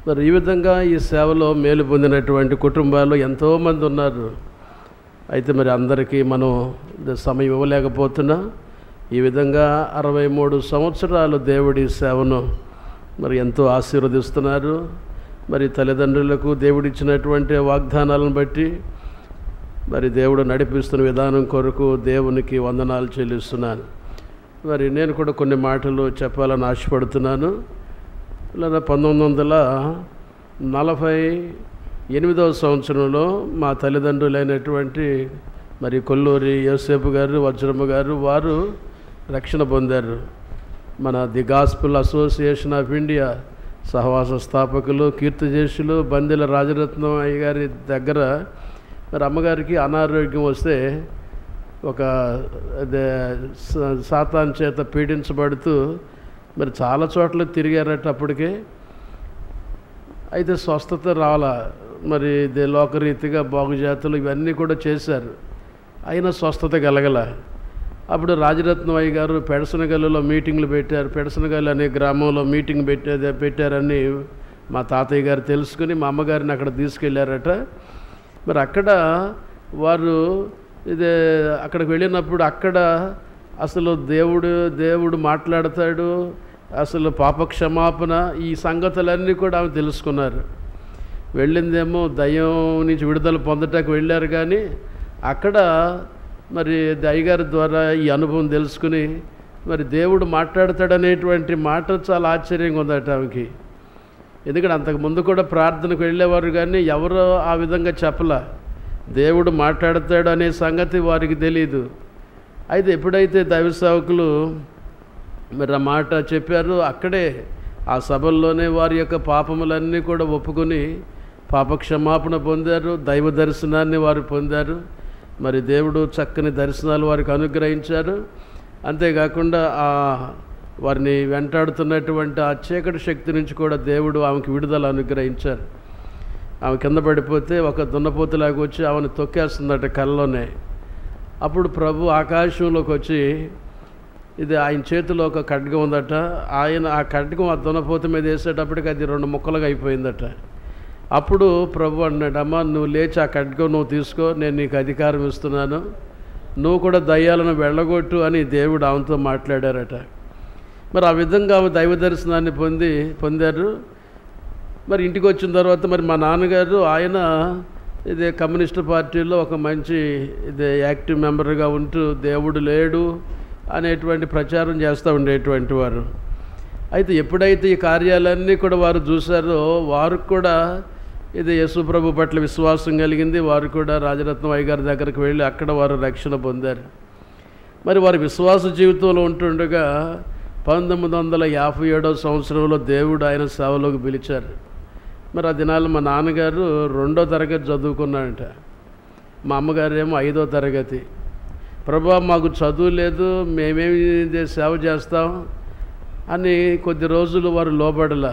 మరి ఈ విధంగా ఈ సేవలో మేలు పొందినటువంటి కుటుంబాలు ఎంతోమంది ఉన్నారు అయితే మరి అందరికీ మనం సమయం ఇవ్వలేకపోతున్నా ఈ విధంగా అరవై మూడు సంవత్సరాలు దేవుడి సేవను మరి ఎంతో ఆశీర్వదిస్తున్నారు మరి తల్లిదండ్రులకు దేవుడిచ్చినటువంటి వాగ్దానాలను బట్టి మరి దేవుడు నడిపిస్తున్న విధానం కొరకు దేవునికి వందనాలు చెల్లిస్తున్నాను మరి నేను కూడా కొన్ని మాటలు చెప్పాలని ఆశపడుతున్నాను ఇలా పంతొమ్మిది వందల నలభై ఎనిమిదవ సంవత్సరంలో మా తల్లిదండ్రులైనటువంటి మరి కొల్లూరి యోసేపు గారు వజ్రమ్మ గారు వారు రక్షణ పొందారు మన the gospel association of India సహవాస స్థాపకులు కీర్తిజేషులు బందెల రాజరత్నం అయ్య గారి దగ్గర మరి అమ్మగారికి అనారోగ్యం వస్తే ఒక అదే సా- సాతాన్ చేత పీడించబడుతూ మరి చాలా చోట్ల తిరిగారట అప్పటికే అయితే స్వస్థత రావాలా మరి ఇది లోకరీతిగా బాగుజాతులు ఇవన్నీ కూడా చేశారు అయినా స్వస్థత కలగల అప్పుడు రాజరత్నం అయ్య గారు పెడసనగల్లులో మీటింగ్లు పెట్టారు పెడసనగల్లు అనే గ్రామంలో మీటింగ్ పెట్టే పెట్టారని మా తాతయ్య గారు తెలుసుకుని మా అమ్మగారిని అక్కడ తీసుకెళ్ళారట మరి అక్కడ వారు ఇదే అక్కడికి వెళ్ళినప్పుడు అక్కడ అసలు దేవుడు దేవుడు మాట్లాడతాడు అసలు పాప క్షమాపణ ఈ సంగతులన్నీ కూడా ఆమె తెలుసుకున్నారు వెళ్ళిందేమో దయ్యం నుంచి విడుదల పొందటానికి వెళ్ళారు కానీ అక్కడ మరి అయ్యగారి ద్వారా ఈ అనుభవం తెలుసుకుని మరి దేవుడు మాట్లాడతాడనేటువంటి మాట చాలా ఆశ్చర్యంగా ఉందట ఆమెకి ఎందుకంటే అంతకు ముందు కూడా ప్రార్థనకు వెళ్ళేవారు కానీ ఎవరో ఆ విధంగా చెప్పలా దేవుడు మాట్లాడతాడు అనే సంగతి వారికి తెలియదు అయితే ఎప్పుడైతే దైవ సేవకులు మరి ఆ మాట చెప్పారు అక్కడే ఆ సభల్లోనే వారి యొక్క పాపములన్నీ కూడా ఒప్పుకొని పాప క్షమాపణ పొందారు దైవ దర్శనాన్ని వారు పొందారు మరి దేవుడు చక్కని దర్శనాలు వారికి అనుగ్రహించారు అంతేకాకుండా ఆ వారిని వెంటాడుతున్నటువంటి ఆ చీకటి శక్తి నుంచి కూడా దేవుడు ఆమెకి విడుదల అనుగ్రహించారు ఆమె కింద పడిపోతే ఒక దున్నపోతులాగా వచ్చి ఆమెను తొక్కేస్తుందట కళ్ళలోనే అప్పుడు ప్రభు ఆకాశంలోకి వచ్చి ఇది ఆయన చేతిలో ఒక ఖడ్గం ఉందట ఆయన ఆ ఖడ్గం ఆ దున్నపోత మీద వేసేటప్పటికి అది రెండు ముక్కలుగా అయిపోయిందట అప్పుడు ప్రభు అన్నాడు అమ్మ నువ్వు లేచి ఆ ఖడ్గం నువ్వు తీసుకో నేను నీకు అధికారం ఇస్తున్నాను నువ్వు కూడా దయ్యాలను వెళ్ళగొట్టు అని దేవుడు ఆమెతో మాట్లాడారట మరి ఆ విధంగా ఆమె దైవ దర్శనాన్ని పొంది పొందారు మరి ఇంటికి వచ్చిన తర్వాత మరి మా నాన్నగారు ఆయన ఇదే కమ్యూనిస్ట్ పార్టీలో ఒక మంచి ఇదే యాక్టివ్ మెంబర్గా ఉంటూ దేవుడు లేడు అనేటువంటి ప్రచారం చేస్తూ ఉండేటువంటి వారు అయితే ఎప్పుడైతే ఈ కార్యాలన్నీ కూడా వారు చూశారో వారు కూడా ఇది యేసుప్రభు పట్ల విశ్వాసం కలిగింది వారు కూడా రాజరత్నం అయ్య గారి దగ్గరికి వెళ్ళి అక్కడ వారు రక్షణ పొందారు మరి వారి విశ్వాస జీవితంలో ఉంటుండగా పంతొమ్మిది వందల యాభై ఏడవ సంవత్సరంలో దేవుడు ఆయన సేవలోకి పిలిచారు మరి ఆ దినాలు మా నాన్నగారు రెండో తరగతి చదువుకున్నాడంట మా అమ్మగారు ఏమో ఐదో తరగతి ప్రభా మాకు చదువు లేదు మేమేమి ఇది సేవ చేస్తాం అని కొద్ది రోజులు వారు లోబడలా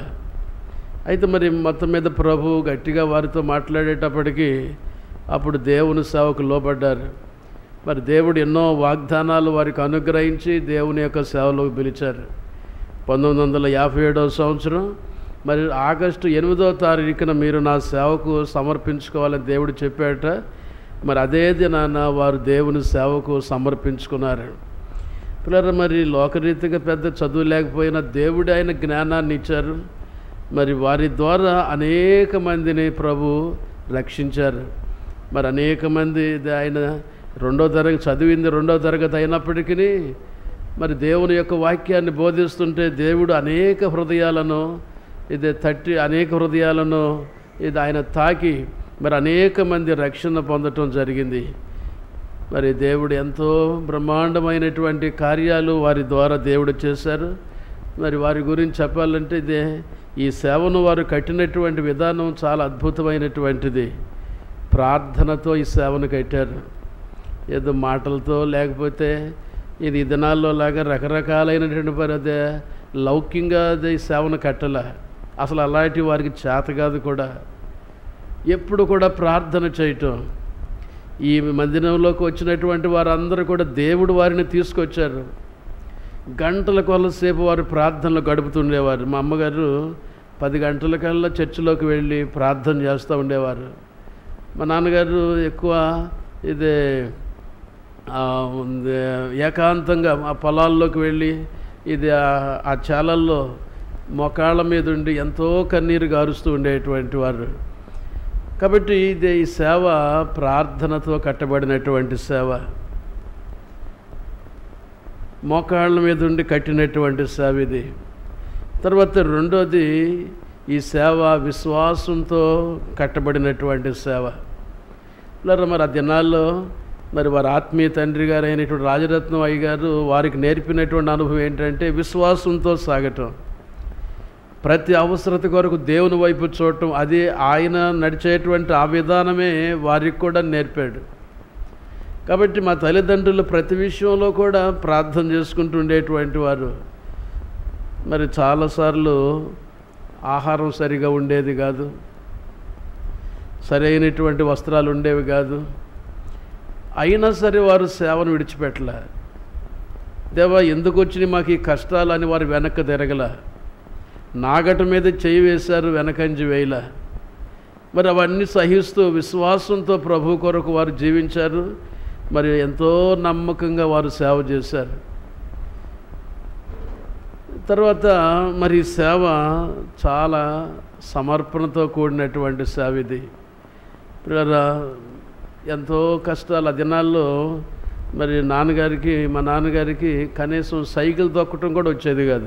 అయితే మరి మొత్తం మీద ప్రభు గట్టిగా వారితో మాట్లాడేటప్పటికీ అప్పుడు దేవుని సేవకు లోబడ్డారు మరి దేవుడు ఎన్నో వాగ్దానాలు వారికి అనుగ్రహించి దేవుని యొక్క సేవలోకి పిలిచారు పంతొమ్మిది వందల యాభై ఏడవ సంవత్సరం మరి ఆగస్టు ఎనిమిదవ తారీఖున మీరు నా సేవకు సమర్పించుకోవాలని దేవుడు చెప్పాట మరి అదే దినాన వారు దేవుని సేవకు సమర్పించుకున్నారు పిల్లలు మరి లోకరీతిగా పెద్ద చదువు లేకపోయినా దేవుడు ఆయన జ్ఞానాన్ని ఇచ్చారు మరి వారి ద్వారా అనేక మందిని ప్రభు రక్షించారు మరి అనేక మంది ఇది ఆయన రెండో తరగతి చదివింది రెండో తరగతి అయినప్పటికీ మరి దేవుని యొక్క వాక్యాన్ని బోధిస్తుంటే దేవుడు అనేక హృదయాలను ఇది తట్టి అనేక హృదయాలను ఇది ఆయన తాకి మరి అనేక మంది రక్షణ పొందటం జరిగింది మరి దేవుడు ఎంతో బ్రహ్మాండమైనటువంటి కార్యాలు వారి ద్వారా దేవుడు చేశారు మరి వారి గురించి చెప్పాలంటే ఇదే ఈ సేవను వారు కట్టినటువంటి విధానం చాలా అద్భుతమైనటువంటిది ప్రార్థనతో ఈ సేవను కట్టారు ఏదో మాటలతో లేకపోతే ఇది ఈ దినాల్లో లాగా రకరకాలైనటువంటి పని అదే లౌక్యంగా అదే ఈ సేవను కట్టల అసలు అలాంటి వారికి చేత కాదు కూడా ఎప్పుడు కూడా ప్రార్థన చేయటం ఈ మందిరంలోకి వచ్చినటువంటి వారందరూ కూడా దేవుడు వారిని తీసుకొచ్చారు గంటల కొలసేపు వారు ప్రార్థనలు గడుపుతుండేవారు మా అమ్మగారు పది గంటలకల్లా చర్చిలోకి వెళ్ళి ప్రార్థన చేస్తూ ఉండేవారు మా నాన్నగారు ఎక్కువ ఇదే ఆ, ఉంది, ఏకాంతంగా ఆ పొలాల్లోకి వెళ్ళి ఇది ఆ- ఆ చాలల్లో మొకాళ్ళ మీద ఉండి ఎంతో కన్నీరు గారుస్తూ ఉండేటువంటి వారు కాబట్టి ఇది ఈ సేవ ప్రార్థనతో కట్టబడినటువంటి సేవ మోకాళ్ళ మీద ఉండి కట్టినటువంటి సేవ ఇది తర్వాత రెండోది ఈ సేవ విశ్వాసంతో కట్టబడినటువంటి సేవ ఇలా మరి ఆ దినాల్లో మరి వారి ఆత్మీయ తండ్రి గారు అయినటువంటి రాజరత్నం అయ్య గారు వారికి నేర్పినటువంటి అనుభవం ఏంటంటే విశ్వాసంతో సాగటం ప్రతి అవసరత కొరకు దేవుని వైపు చూడటం అది ఆయన నడిచేటువంటి ఆ విధానమే వారికి కూడా నేర్పాడు కాబట్టి మా తల్లిదండ్రులు ప్రతి విషయంలో కూడా ప్రార్థన చేసుకుంటూ ఉండేటువంటి వారు మరి చాలాసార్లు ఆహారం సరిగా ఉండేది కాదు సరైనటువంటి వస్త్రాలు ఉండేవి కాదు అయినా సరే వారు సేవను విడిచిపెట్టలే దేవా ఎందుకు వచ్చినాయి మాకు ఈ కష్టాలు అని వారు వెనక్కి తిరగల నాగట మీద చేయి వేశారు వెనకంజి వేయల మరి అవన్నీ సహిస్తూ విశ్వాసంతో ప్రభు కొరకు వారు జీవించారు మరి ఎంతో నమ్మకంగా వారు సేవ చేశారు తర్వాత మరి ఈ సేవ చాలా సమర్పణతో కూడినటువంటి సేవ ఇది ప్రియులారా, ఎంతో కష్టాలు ఆ దినాల్లో మరి నాన్నగారికి మా నాన్నగారికి కనీసం సైకిల్ తొక్కటం కూడా వచ్చేది కాదు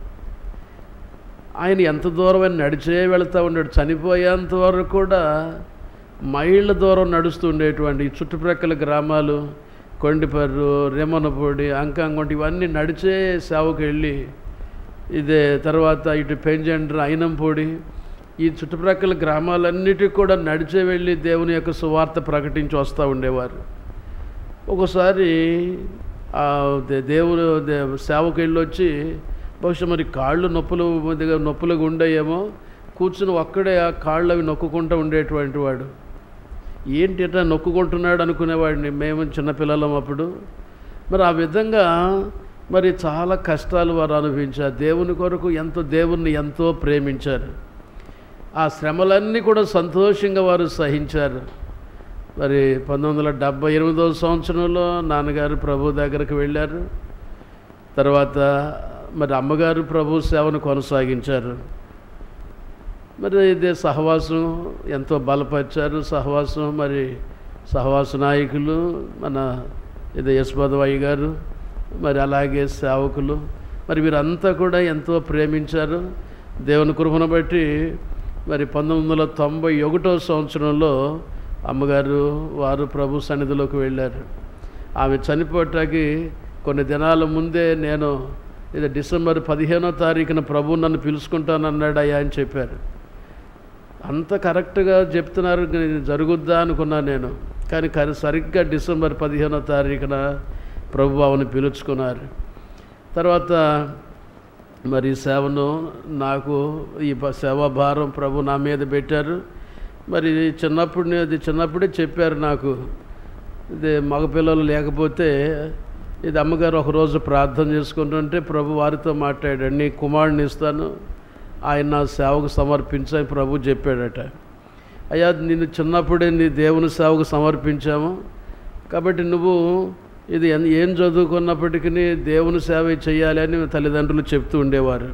ఆయన ఎంత దూరం ఆయన నడిచే వెళుతూ ఉన్నాడు చనిపోయేంత వరకు కూడా మైళ్ళ దూరం నడుస్తూ ఉండేటువంటి ఈ చుట్టుప్రక్కల గ్రామాలు కొండిపర్రు రేమనపూడి అంకంగొంటి ఇవన్నీ నడిచే సేవకు వెళ్ళి ఇదే తర్వాత ఇటు పెంజండ్ర అయినంపూడి ఈ చుట్టుప్రక్కల గ్రామాలన్నిటికి కూడా నడిచే వెళ్ళి దేవుని యొక్క సువార్త ప్రకటించి వస్తూ ఉండేవారు ఒకసారి ఆ దే- దేవుడు దే సేవకు వెళ్ళి వచ్చి బహుశా మరి కాళ్ళు నొప్పులు కొద్దిగా నొప్పులుగా ఉండేయేమో కూర్చుని ఒక్కడే ఆ కాళ్ళు అవి నొక్కుంటూ ఉండేటువంటి వాడు ఏంటి ఇట్లా నొక్కుంటున్నాడు అనుకునేవాడిని మేము చిన్నపిల్లలం అప్పుడు మరి ఆ విధంగా మరి చాలా కష్టాలు వారు అనుభవించారు దేవుని కొరకు ఎంతో దేవుణ్ణి ఎంతో ప్రేమించారు ఆ శ్రమలన్నీ కూడా సంతోషంగా వారు సహించారు మరి పంతొమ్మిది వందల డెబ్బై ఎనిమిదవ సంవత్సరంలో నాన్నగారు ప్రభు దగ్గరికి వెళ్ళారు తర్వాత మరి అమ్మగారు ప్రభు సేవను కొనసాగించారు మరి ఇదే సహవాసం ఎంతో బలపరిచారు సహవాసం మరి సహవాస నాయకులు మన ఇది యశ్వదవయ్య గారు మరి అలాగే సేవకులు మరి వీరంతా కూడా ఎంతో ప్రేమించారు దేవుని కృపను బట్టి మరి పంతొమ్మిది వందల తొంభై ఒకటో సంవత్సరంలో అమ్మగారు వారు ప్రభు సన్నిధిలోకి వెళ్ళారు ఆమె చనిపోవటానికి కొన్ని దినాల ముందే నేను ఇది డిసెంబర్ పదిహేనో తారీఖున ప్రభు నన్ను పిలుచుకుంటానన్నాడు అయ్యా అని చెప్పారు అంత కరెక్ట్గా చెప్తున్నారు ఇది జరుగుద్దా అనుకున్నా నేను కానీ కరి సరిగ్గా డిసెంబర్ పదిహేనో తారీఖున ప్రభు ఆమెను పిలుచుకున్నారు తర్వాత మరి ఈ సేవను నాకు ఈ బ- సేవా భారం ప్రభు నా మీద పెట్టారు మరి చిన్నప్పుడు అది చిన్నప్పుడే చెప్పారు నాకు ఇది మగపిల్లలు లేకపోతే ఇది అమ్మగారు ఒకరోజు ప్రార్థన చేసుకుంటుంటే ప్రభు వారితో మాట్లాడాడు నీ కుమారుని ఇస్తాను ఆయన నా సేవకు సమర్పించని ప్రభు చెప్పాడట అయ్యా నిన్ను చిన్నప్పుడే నీ దేవుని సేవకు సమర్పించాము కాబట్టి నువ్వు ఇది ఎన్- ఏం చదువుకున్నప్పటికీ దేవుని సేవ చేయాలి అని తల్లిదండ్రులు చెప్తూ ఉండేవారు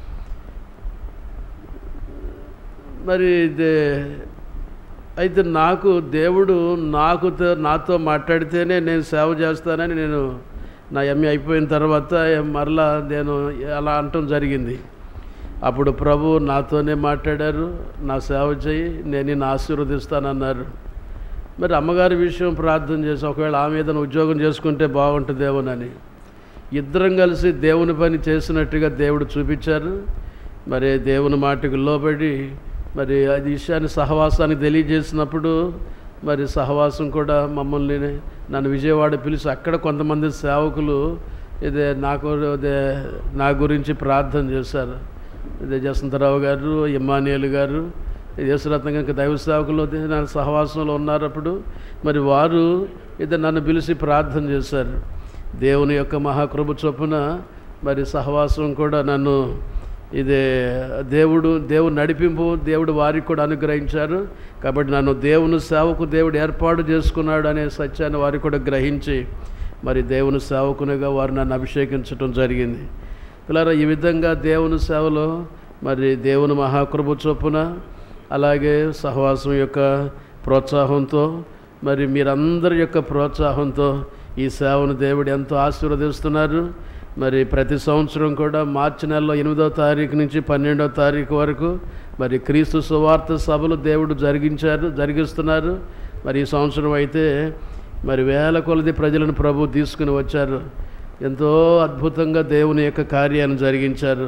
మరి ఇది అయితే నాకు దేవుడు నాకు తో- నాతో మాట్లాడితేనే నేను సేవ చేస్తానని నేను నా ఎంఏ అయిపోయిన తర్వాత మరలా నేను అలా అనటం జరిగింది అప్పుడు ప్రభు నాతోనే మాట్లాడారు నా సేవ చేయి నేను నిన్ను ఆశీర్వదిస్తానన్నారు మరి అమ్మగారి విషయం ప్రార్థన చేసి ఒకవేళ ఆమె ఏదైనా ఉద్యోగం చేసుకుంటే బాగుంటుందేమోనని ఇద్దరం కలిసి దేవుని పని చేసినట్టుగా దేవుడు చూపించారు మరి దేవుని మాటకు లోబడి మరి అది విషయాన్ని సహవాసానికి తెలియజేసినప్పుడు మరి సహవాసం కూడా మమ్మల్ని నన్ను విజయవాడ పిలిచి అక్కడ కొంతమంది సేవకులు ఇదే నాకు ఇదే నా గురించి ప్రార్థన చేశారు ఇదే జసంతరావు గారు ఇమ్మానియల్ గారు యేసురత్న కనుక దైవ సేవకులు నా సహవాసంలో ఉన్నారు అప్పుడు మరి వారు ఇది నన్ను పిలిచి ప్రార్థన చేశారు దేవుని యొక్క మహాకృప చొప్పున మరి సహవాసం కూడా నన్ను ఇది దేవుడు దేవుడు నడిపింపు దేవుడు వారికి కూడా అనుగ్రహించారు కాబట్టి నన్ను దేవుని సేవకు దేవుడు ఏర్పాటు చేసుకున్నాడు అనే సత్యాన్ని వారు కూడా గ్రహించి మరి దేవుని సేవకునిగా వారు నన్ను అభిషేకించడం జరిగింది పిల్లరా ఈ విధంగా దేవుని సేవలో మరి దేవుని మహాకృప చొప్పున అలాగే సహవాసం యొక్క ప్రోత్సాహంతో మరి మీరందరి యొక్క ప్రోత్సాహంతో ఈ సేవను దేవుడు ఎంతో ఆశీర్వదిస్తున్నారు మరి ప్రతి సంవత్సరం కూడా మార్చి నెలలో ఎనిమిదవ తారీఖు నుంచి పన్నెండవ తారీఖు వరకు మరి క్రీస్తు సువార్త సభలు దేవుడు జరిగించారు జరిగిస్తున్నారు మరి ఈ సంవత్సరం అయితే మరి వేల కొలది ప్రజలను ప్రభు తీసుకుని వచ్చారు ఎంతో అద్భుతంగా దేవుని యొక్క కార్యాన్ని జరిగించారు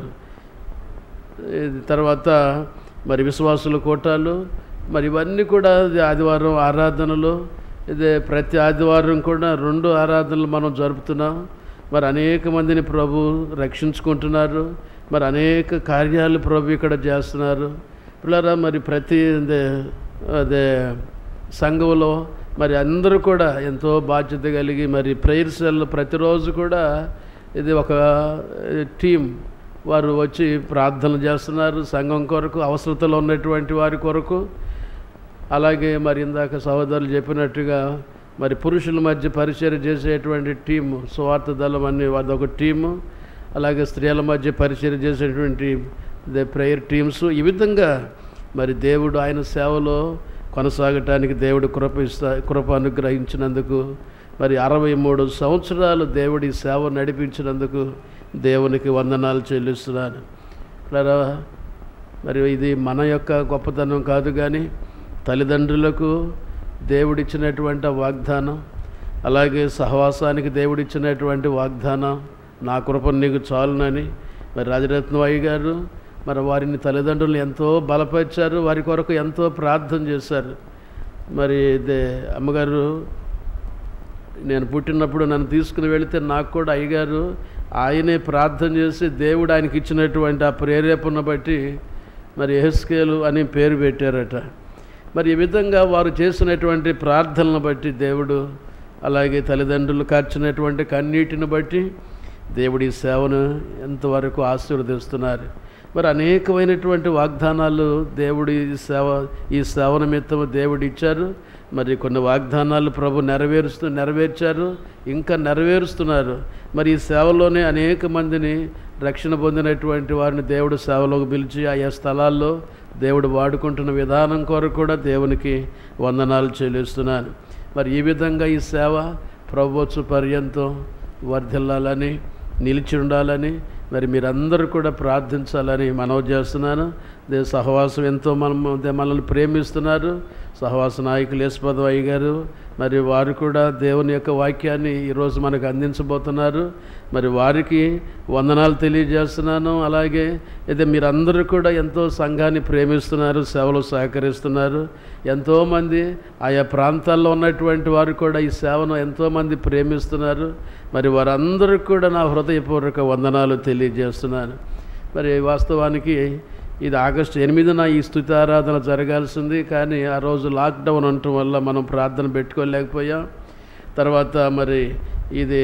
ఇది తర్వాత మరి విశ్వాసుల కోటాలు మరి ఇవన్నీ కూడా ఇది ఆదివారం ఆరాధనలు ఇదే ప్రతి ఆదివారం కూడా రెండు ఆరాధనలు మనం జరుపుతున్నాం మరి అనేక మందిని ప్రభు రక్షించుకుంటున్నారు మరి అనేక కార్యాలు ప్రభు ఇక్కడ చేస్తున్నారు పిల్లరా మరి ప్రతి అదే అదే సంఘంలో మరి అందరూ కూడా ఎంతో బాధ్యత కలిగి మరి ప్రేయర్ సెల్ ప్రతిరోజు కూడా ఇది ఒక టీం వారు వచ్చి ప్రార్థనలు చేస్తున్నారు సంఘం కొరకు అవసరతలో ఉన్నటువంటి వారి కొరకు అలాగే మరి ఇందాక సహోదరులు చెప్పినట్టుగా మరి పురుషుల మధ్య పరిచయం చేసేటువంటి టీము స్వార్థ దళం అనే అదొక టీము అలాగే స్త్రీల మధ్య పరిచయం చేసేటువంటి ద ప్రేయర్ టీమ్స్ ఈ విధంగా మరి దేవుడు ఆయన సేవలో కొనసాగటానికి దేవుడు కృప ఇస్తా కృప అనుగ్రహించినందుకు మరి అరవై మూడు సంవత్సరాలు దేవుడి సేవ నడిపించినందుకు దేవునికి వందనాలు చెల్లిస్తున్నాను ఇలా మరి ఇది మన యొక్క గొప్పతనం కాదు కానీ తల్లిదండ్రులకు దేవుడిచ్చినటువంటి వాగ్దానం అలాగే సహవాసానికి దేవుడిచ్చినటువంటి వాగ్దానం నా కృప నీకు చాలునని మరి రాజరత్నవాయి గారు మరి వారిని తల్లిదండ్రులు ఎంతో బలపరిచారు వారి కొరకు ఎంతో ప్రార్థన చేశారు మరి ఇదే అమ్మగారు నేను పుట్టినప్పుడు నన్ను తీసుకుని వెళితే నాకు కూడా అయ్యగారు ఆయనే ప్రార్థన చేసి దేవుడు ఆయనకి ఇచ్చినటువంటి ఆ ప్రేరేపణ బట్టి మరి ఎహెస్కేలు అని పేరు పెట్టారట మరి ఈ విధంగా వారు చేసినటువంటి ప్రార్థనలను బట్టి దేవుడు అలాగే తల్లిదండ్రులు కార్చినటువంటి కన్నీటిని బట్టి దేవుడి సేవను ఎంతవరకు ఆశీర్వదిస్తున్నారు మరి అనేకమైనటువంటి వాగ్దానాలు దేవుడి సేవ ఈ సేవ నిమిత్తం దేవుడు ఇచ్చారు మరి కొన్ని వాగ్దానాలు ప్రభు నెరవేరుస్తూ నెరవేర్చారు ఇంకా నెరవేరుస్తున్నారు మరి ఈ సేవలోనే అనేక మందిని రక్షణ పొందినటువంటి వారిని దేవుడు సేవలోకి పిలిచి ఆయా స్థలాల్లో దేవుడు వాడుకుంటున్న విధానం కొరకు కూడా దేవునికి వందనాలు చెల్లిస్తున్నాను మరి ఈ విధంగా ఈ సేవ ప్రభుత్వ పర్యంతం వర్ధిల్లాలని నిలిచి ఉండాలని మరి మీరందరూ కూడా ప్రార్థించాలని మనవి చేస్తున్నాను దే సహవాసం ఎంతో మనం మనల్ని ప్రేమిస్తున్నారు సహవాస నాయకులు యశ్వద్ అయ్య గారు మరి వారు కూడా దేవుని యొక్క వాక్యాన్ని ఈరోజు మనకు అందించబోతున్నారు మరి వారికి వందనాలు తెలియజేస్తున్నాను అలాగే అయితే మీరందరూ కూడా ఎంతో సంఘాన్ని ప్రేమిస్తున్నారు సేవలు సహకరిస్తున్నారు ఎంతోమంది ఆయా ప్రాంతాల్లో ఉన్నటువంటి వారు కూడా ఈ సేవను ఎంతోమంది ప్రేమిస్తున్నారు మరి వారందరికీ కూడా నా హృదయపూర్వక వందనాలు తెలియజేస్తున్నాను మరి వాస్తవానికి ఇది ఆగస్టు ఎనిమిదిన ఈ స్థుతి ఆరాధన జరగాల్సింది కానీ ఆ రోజు లాక్డౌన్ ఉండటం వల్ల మనం ప్రార్థన పెట్టుకోలేకపోయాం తర్వాత మరి ఇది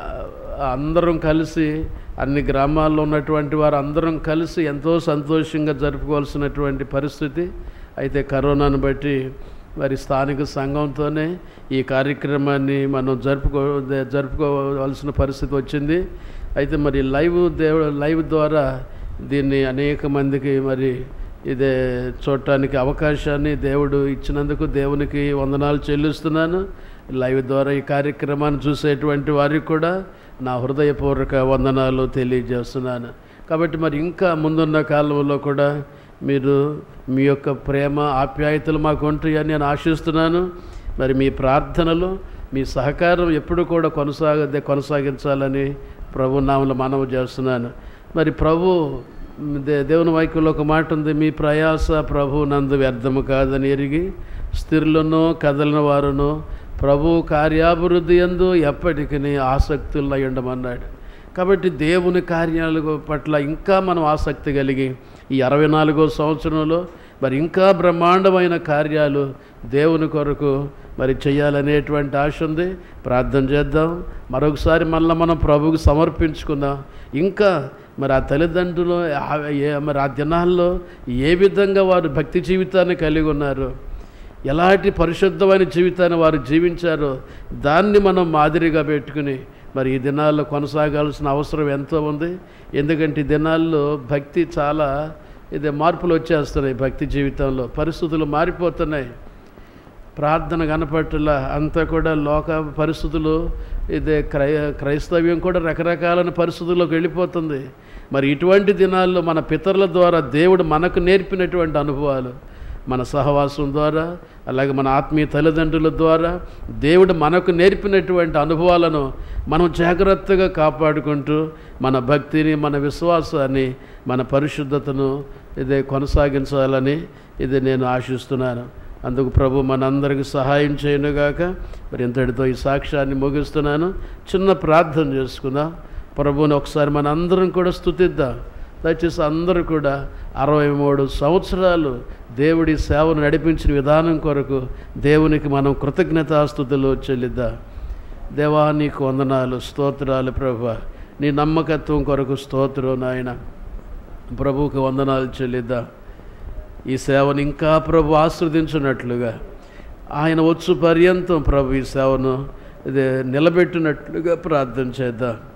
అందరం కలిసి అన్ని గ్రామాల్లో ఉన్నటువంటి వారు అందరం కలిసి ఎంతో సంతోషంగా జరుపుకోవాల్సినటువంటి పరిస్థితి అయితే కరోనాను బట్టి మరి స్థానిక సంఘంతోనే ఈ కార్యక్రమాన్ని మనం జరుపుకో జరుపుకోవాల్సిన పరిస్థితి వచ్చింది అయితే మరి లైవ్ దేవు లైవ్ ద్వారా దీన్ని అనేక మందికి మరి ఇదే చూడటానికి అవకాశాన్ని దేవుడు ఇచ్చినందుకు దేవునికి వందనాలు చెల్లిస్తున్నాను లైవ్ ద్వారా ఈ కార్యక్రమాన్ని చూసేటువంటి వారికి కూడా నా హృదయపూర్వక వందనాలు తెలియజేస్తున్నాను కాబట్టి మరి ఇంకా ముందున్న కాలంలో కూడా మీరు మీ యొక్క ప్రేమ ఆప్యాయతలు మాకు ఉంటాయని నేను ఆశిస్తున్నాను మరి మీ ప్రార్థనలు మీ సహకారం ఎప్పుడు కూడా కొనసాగ కొనసాగించాలని ప్రభు నామలు మనవి చేస్తున్నాను మరి ప్రభు దే దేవుని వాక్యంలో ఒక మాట ఉంది మీ ప్రయాస ప్రభు నందు వ్యర్థము కాదని ఎరిగి స్థిరులను కదలిన వారును ప్రభు కార్యాభివృద్ధి ఎందు ఎప్పటికీ ఆసక్తులు అయి ఉండమన్నాడు కాబట్టి దేవుని కార్యాల పట్ల ఇంకా మనం ఆసక్తి కలిగి ఈ అరవై నాలుగో సంవత్సరంలో మరి ఇంకా బ్రహ్మాండమైన కార్యాలు దేవుని కొరకు మరి చేయాలనేటువంటి ఆశ ఉంది ప్రార్థన చేద్దాం మరొకసారి మళ్ళీ మనం ప్రభువుకు సమర్పించుకుందాం ఇంకా మరి ఆ తల్లిదండ్రులు ఆ- ఏ- మరి ఆ దినాల్లో ఏ విధంగా వారు భక్తి జీవితాన్ని కలిగి ఉన్నారు ఎలాంటి పరిశుద్ధమైన జీవితాన్ని వారు జీవించారో దాన్ని మనం మాదిరిగా పెట్టుకుని మరి ఈ దినాల్లో కొనసాగాల్సిన అవసరం ఎంతో ఉంది ఎందుకంటే ఈ దినాల్లో భక్తి చాలా ఇది మార్పులు వచ్చేస్తున్నాయి భక్తి జీవితంలో పరిస్థితులు మారిపోతున్నాయి ప్రార్థన కనపట్టుల అంతా కూడా లోక పరిస్థితులు ఇదే క్రై క్రైస్తవ్యం కూడా రకరకాలైన పరిస్థితుల్లోకి వెళ్ళిపోతుంది మరి ఇటువంటి దినాల్లో మన పితరుల ద్వారా దేవుడు మనకు నేర్పినటువంటి అనుభవాలు మన సహవాసం ద్వారా అలాగే మన ఆత్మీయ తల్లిదండ్రుల ద్వారా దేవుడు మనకు నేర్పినటువంటి అనుభవాలను మనం జాగ్రత్తగా కాపాడుకుంటూ మన భక్తిని మన విశ్వాసాన్ని మన పరిశుద్ధతను ఇదే కొనసాగించాలని ఇది నేను ఆశిస్తున్నాను అందుకు ప్రభు మనందరికి సహాయం చేయనుగాక మరి ఇంతటితో ఈ సాక్ష్యాన్ని ముగిస్తున్నాను చిన్న ప్రార్థన చేసుకుందాం ప్రభువుని ఒకసారి మన అందరం కూడా స్తుతిద్దాం దయచేసి అందరూ కూడా అరవై మూడు సంవత్సరాలు దేవుడి సేవను నడిపించిన విధానం కొరకు దేవునికి మనం కృతజ్ఞతాస్థుతులు చెల్లిద్దాం దేవా నీకు వందనాలు స్తోత్రాలు ప్రభు నీ నమ్మకత్వం కొరకు స్తోత్రం నాయన ప్రభువుకి వందనాలు చెల్లిద్దాం ఈ సేవను ఇంకా ప్రభు ఆస్వాదించినట్లుగా ఆయన వచ్చు పర్యంతం ప్రభు ఈ సేవను ఇది నిలబెట్టినట్లుగా ప్రార్థన చేద్దాం